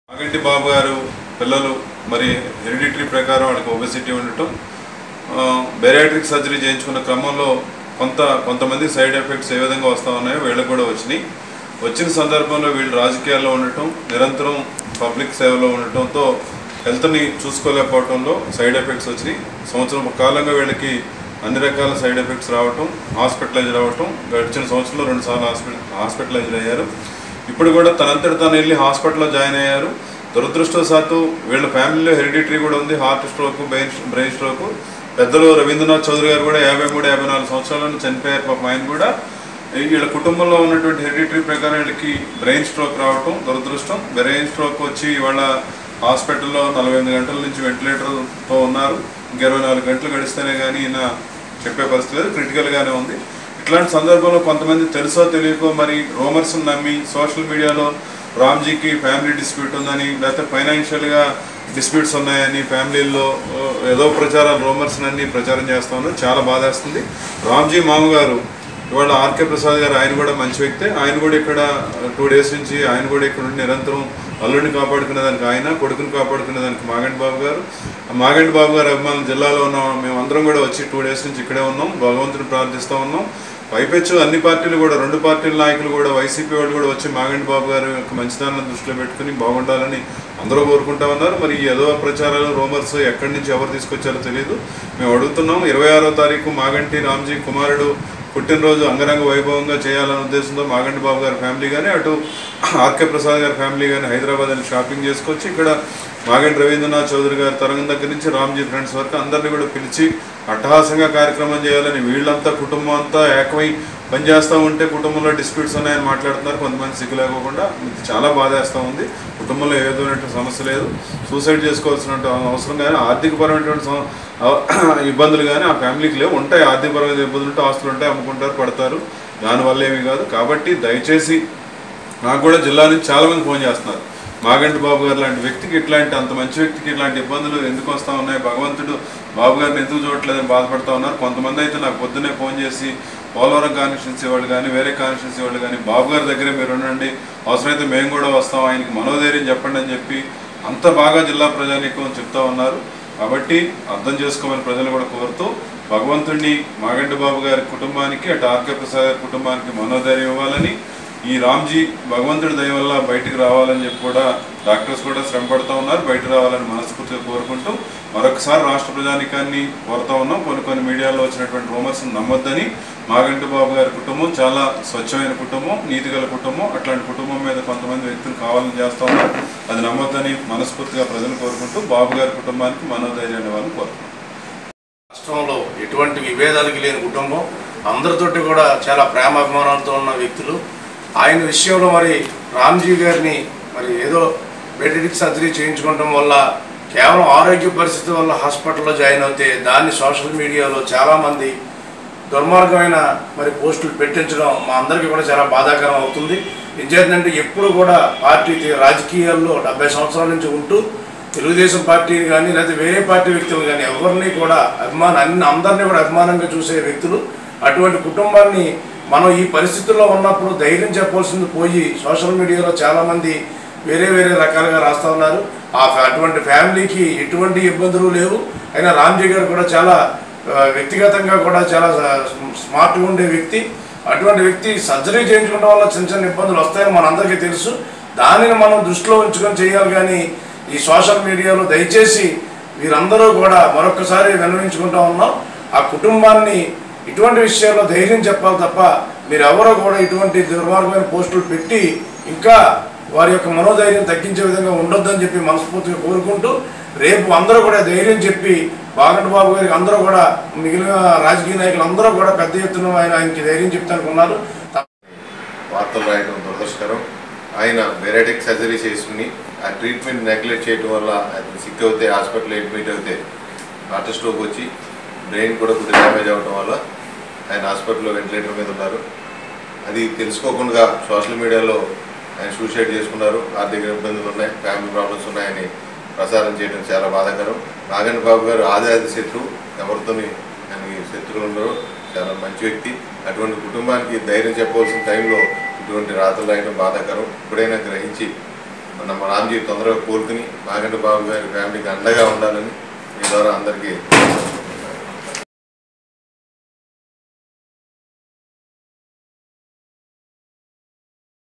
మాగంటి బాబు గారు పిల్లలు మరి హెరిడిటరీ ప్రకారం వాళ్ళకి ఒబెసిటీ ఉండటం బెరాట్రిక్ సర్జరీ చేయించుకున్న క్రమంలో కొంత కొంతమంది సైడ్ ఎఫెక్ట్స్ ఏ విధంగా వస్తూ ఉన్నాయో వీళ్ళకి కూడా వచ్చినాయి వచ్చిన సందర్భంలో వీళ్ళు రాజకీయాల్లో ఉండటం నిరంతరం పబ్లిక్ సేవలో ఉండటంతో హెల్త్ని చూసుకోలేకపోవడంలో సైడ్ ఎఫెక్ట్స్ వచ్చినాయి సంవత్సరం కాలంగా వీళ్ళకి అన్ని రకాల సైడ్ ఎఫెక్ట్స్ రావటం హాస్పిటలైజ్ రావటం గడిచిన సంవత్సరంలో రెండు సార్లు హాస్పిటల్ హాస్పిటలైజ్ అయ్యారు ఇప్పుడు కూడా తనంతటి తను వెళ్ళి హాస్పిటల్లో జాయిన్ అయ్యారు దురదృష్టవశాత్తు వీళ్ళ ఫ్యామిలీలో హెరిడిటరీ కూడా ఉంది heart stroke brain brain stroke పెద్దలు రవీంద్రనాథ్ చౌదరి గారు కూడా యాభై మూడు యాభై నాలుగు సంవత్సరాలను చనిపోయారు పాపం ఆయన కూడా వీళ్ళ కుటుంబంలో ఉన్నటువంటి హెరిడిటరీ ప్రకారం వీళ్ళకి బ్రెయిన్ స్ట్రోక్ రావటం దురదృష్టం బ్రెయిన్ స్ట్రోక్ వచ్చి ఇవాళ హాస్పిటల్లో నలభై ఎనిమిది గంటల నుంచి వెంటిలేటర్తో ఉన్నారు ఇంక ఇరవై నాలుగు గంటలు గడిస్తేనే కానీ ఈయన చెప్పే పరిస్థితి లేదు క్రిటికల్గానే ఉంది ఇట్లాంటి సందర్భంలో కొంతమంది తెలుసో తెలియకో మరి రూమర్స్ నమ్మి సోషల్ మీడియాలో రామ్జీకి ఫ్యామిలీ డిస్ప్యూట్ ఉందని లేకపోతే ఫైనాన్షియల్గా డిస్ప్యూట్స్ ఉన్నాయని ఫ్యామిలీల్లో ఆ, ఏదో ప్రచారాలు రూమర్స్ అన్ని ప్రచారం చేస్తా ఉన్నారు చాలా బాధేస్తుంది రామ్జీ మామగారు ఇవాళ ఆర్కే ప్రసాద్ గారు ఆయన కూడా మంచి వ్యక్తే ఆయన కూడా ఇక్కడ టూ డేస్ నుంచి ఆయన కూడా ఇక్కడ ఉండి నిరంతరం అల్లుడిని కాపాడుకునే దానికి ఆయన కొడుకుని కాపాడుకునే దానికి మాగంటి బాబు గారు ఆ మాగంటి బాబు గారు అభిమానులు జిల్లాలో ఉన్నాం మేము అందరం కూడా వచ్చి టూ డేస్ నుంచి ఇక్కడే ఉన్నాం భగవంతుని ప్రార్థిస్తూ ఉన్నాం పైపెచ్చు అన్ని పార్టీలు కూడా రెండు పార్టీల నాయకులు కూడా వైసీపీ వాళ్ళు కూడా వచ్చి మాగంటి బాబు గారి యొక్క మంచిదాన్ని దృష్టిలో పెట్టుకుని బాగుండాలని అందరూ కోరుకుంటా ఉన్నారు మరి ఈ ఏదో ప్రచారాలు రూమర్స్ ఎక్కడి నుంచి ఎవరు తీసుకొచ్చారో తెలియదు మేము అడుగుతున్నాం ఇరవై ఆరో తారీఖు మాగంటి రామ్జీ కుమారుడు పుట్టినరోజు అంగరంగ వైభవంగా చేయాలనే ఉద్దేశంతో మాగంటి బాబు గారి ఫ్యామిలీ కానీ అటు ఆర్కే ప్రసాద్ గారి ఫ్యామిలీ కానీ హైదరాబాద్ అని షాపింగ్ చేసుకొచ్చి ఇక్కడ మాగంటి రవీంద్రనాథ్ చౌదరి గారి తరంగం దగ్గర నుంచి రామ్జీ ఫ్రెండ్స్ వరకు అందరినీ కూడా పిలిచి అట్టహాసంగా కార్యక్రమం చేయాలని వీళ్ళంతా కుటుంబం అంతా ఏకమై పనిచేస్తూ ఉంటే కుటుంబంలో డిస్ప్యూట్స్ ఉన్నాయని మాట్లాడుతున్నారు కొంతమంది సిగ్గు లేకోకుండా ఇది చాలా బాధేస్తూ ఉంది కుటుంబంలో ఏ విధమైనటువంటి సమస్య లేదు సూసైడ్ చేసుకోవాల్సిన అవసరం కానీ ఆర్థికపరమైనటువంటి సమ- ఆ- ఇబ్బందులు కానీ ఆ ఫ్యామిలీకి లేవు ఉంటాయి ఆర్థికపరమైన ఇబ్బందులు ఉంటే ఆస్తులు ఉంటాయి అమ్ముకుంటారు పడతారు దానివల్ల ఏమీ కాదు కాబట్టి దయచేసి నాకు కూడా జిల్లా నుంచి చాలా మంది ఫోన్ చేస్తున్నారు మాగంటి బాబు గారు లాంటి వ్యక్తికి ఇట్లాంటి అంత మంచి వ్యక్తికి ఇట్లాంటి ఇబ్బందులు ఎందుకు వస్తూ ఉన్నాయి భగవంతుడు బాబు గారిని ఎందుకు చూడట్లేదని బాధపడతా ఉన్నారు కొంతమంది అయితే నాకు పొద్దున్నే ఫోన్ చేసి పోలవరం కాన్స్టిట్యున్సీ వాళ్ళు కానీ వేరే కాన్స్టిట్యున్సీ వాళ్ళు కానీ బాబు గారి దగ్గరే మీరు ఉండండి అవసరమైతే మేము కూడా వస్తాం ఆయనకి మనోధైర్యం చెప్పండి అని చెప్పి అంత బాగా జిల్లా ప్రజానీకం చెప్తా ఉన్నారు కాబట్టి అర్థం చేసుకోమని ప్రజలు కూడా కోరుతూ భగవంతుడిని మాగంటి బాబు గారి కుటుంబానికి అటు ఆర్కే ప్రసాద్ గారి కుటుంబానికి మనోధైర్యం ఇవ్వాలని ఈ రామ్జీ భగవంతుడి దయ వల్ల బయటికి రావాలని చెప్పి కూడా డాక్టర్స్ కూడా శ్రమ పడుతూ ఉన్నారు బయట రావాలని మనస్ఫూర్తిగా కోరుకుంటూ మరొకసారి రాష్ట్ర ప్రజానికాన్ని కోరుతా ఉన్నాం కొన్ని కొన్ని మీడియాలో వచ్చినటువంటి రూమర్స్ నమ్మొద్దని మాగంటి బాబు గారి కుటుంబం చాలా స్వచ్ఛమైన కుటుంబం నీతిగల కుటుంబం అట్లాంటి కుటుంబం మీద కొంతమంది వ్యక్తులు కావాలని చేస్తా ఉన్నారు అది నమ్మొద్దని మనస్ఫూర్తిగా ప్రజలు కోరుకుంటూ బాబు గారి కుటుంబానికి మనోధైర్యాన్ని వాళ్ళని కోరుకుంటున్నాం రాష్ట్రంలో ఎటువంటి విభేదాలకి లేని కుటుంబం అందరితోటి కూడా చాలా ప్రేమాభిమానాలతో ఉన్న వ్యక్తులు ఆయన విషయంలో మరి రామ్జీ గారిని మరి ఏదో బెడ్రిక్ సర్జరీ చేయించుకోవడం వల్ల కేవలం ఆరోగ్య పరిస్థితి వల్ల హాస్పిటల్లో జాయిన్ అవుతే దాన్ని సోషల్ మీడియాలో చాలామంది దుర్మార్గమైన మరి పోస్టులు పెట్టించడం మా అందరికీ కూడా చాలా బాధాకరం అవుతుంది నిజేంటంటే ఎప్పుడు కూడా పార్టీ రాజకీయాల్లో డెబ్బై సంవత్సరాల నుంచి ఉంటూ తెలుగుదేశం పార్టీని కానీ లేదా వేరే పార్టీ వ్యక్తులు కానీ ఎవరిని కూడా అభిమాన అన్ని అందరినీ కూడా అభిమానంగా చూసే వ్యక్తులు అటువంటి కుటుంబాన్ని మనం ఈ పరిస్థితుల్లో ఉన్నప్పుడు ధైర్యం చెప్పాల్సింది పోయి సోషల్ మీడియాలో చాలామంది వేరే వేరే రకాలుగా రాస్తా ఉన్నారు ఆ ఫ్యా- అటువంటి ఫ్యామిలీకి ఎటువంటి ఇబ్బందులు లేవు అయినా రామ్జీ గారు కూడా చాలా ఆ, వ్యక్తిగతంగా కూడా చాలా స్మార్ట్గా ఉండే వ్యక్తి అటువంటి వ్యక్తి సర్జరీ చేయించుకోవడం వల్ల చిన్న చిన్న ఇబ్బందులు వస్తాయని మనందరికీ తెలుసు దానిని మనం దృష్టిలో ఉంచుకొని చేయాలి కానీ ఈ సోషల్ మీడియాలో దయచేసి వీరందరూ కూడా మరొకసారి విన్నవించుకుంటా ఉన్నాం ఆ కుటుంబాన్ని ఇటువంటి విషయాల్లో ధైర్యం చెప్పాలి తప్ప మీరు ఎవరో కూడా ఇటువంటి దుర్మార్గమైన పోస్టులు పెట్టి ఇంకా వారి యొక్క మనోధైర్యం తగ్గించే విధంగా ఉండొద్దని చెప్పి మనస్ఫూర్తిగా కోరుకుంటూ రేపు అందరూ కూడా ధైర్యం చెప్పి బాగంట బాబు గారికి అందరూ కూడా మిగిలిన రాజకీయ నాయకులు అందరూ కూడా పెద్ద ఎత్తున ఆయన ఆయనకి ధైర్యం చెప్తానుకున్నారు వార్తలు రాయడం దురదృష్టకరం ఆయన బెరాటిక్ సర్జరీ చేసుకుని ఆ ట్రీట్మెంట్ నెగ్లెక్ట్ చేయడం వల్ల ఆయన సిక్ అవుతే హాస్పిటల్ అడ్మిట్ అవుతే హార్ట్ స్ట్రోక్ వచ్చి బ్రెయిన్ కూడా కొద్దిగా డ్యామేజ్ అవ్వడం వల్ల ఆయన హాస్పిటల్లో వెంటిలేటర్ మీద ఉన్నారు అది తెలుసుకోకుండా సోషల్ మీడియాలో ఆయన సూసైడ్ చేసుకున్నారు ఆర్థిక ఇబ్బందులు ఉన్నాయి ఫ్యామిలీ ప్రాబ్లమ్స్ ఉన్నాయని ప్రసారం చేయడం చాలా బాధాకరం నాగన్ బాబు గారు ఆదాది శత్రువు ఎవరితోని ఆయనకి శత్రువులు ఉండరు చాలా మంచి వ్యక్తి అటువంటి కుటుంబానికి ధైర్యం చెప్పవలసిన టైంలో ఇటువంటి రాతలు రాయడం బాధాకరం ఇప్పుడైనా గ్రహించి మన రామ్జీ తొందరగా కోలుకుని నాగంటి బాబు గారి ఫ్యామిలీకి అండగా ఉండాలని మీ ద్వారా అందరికీ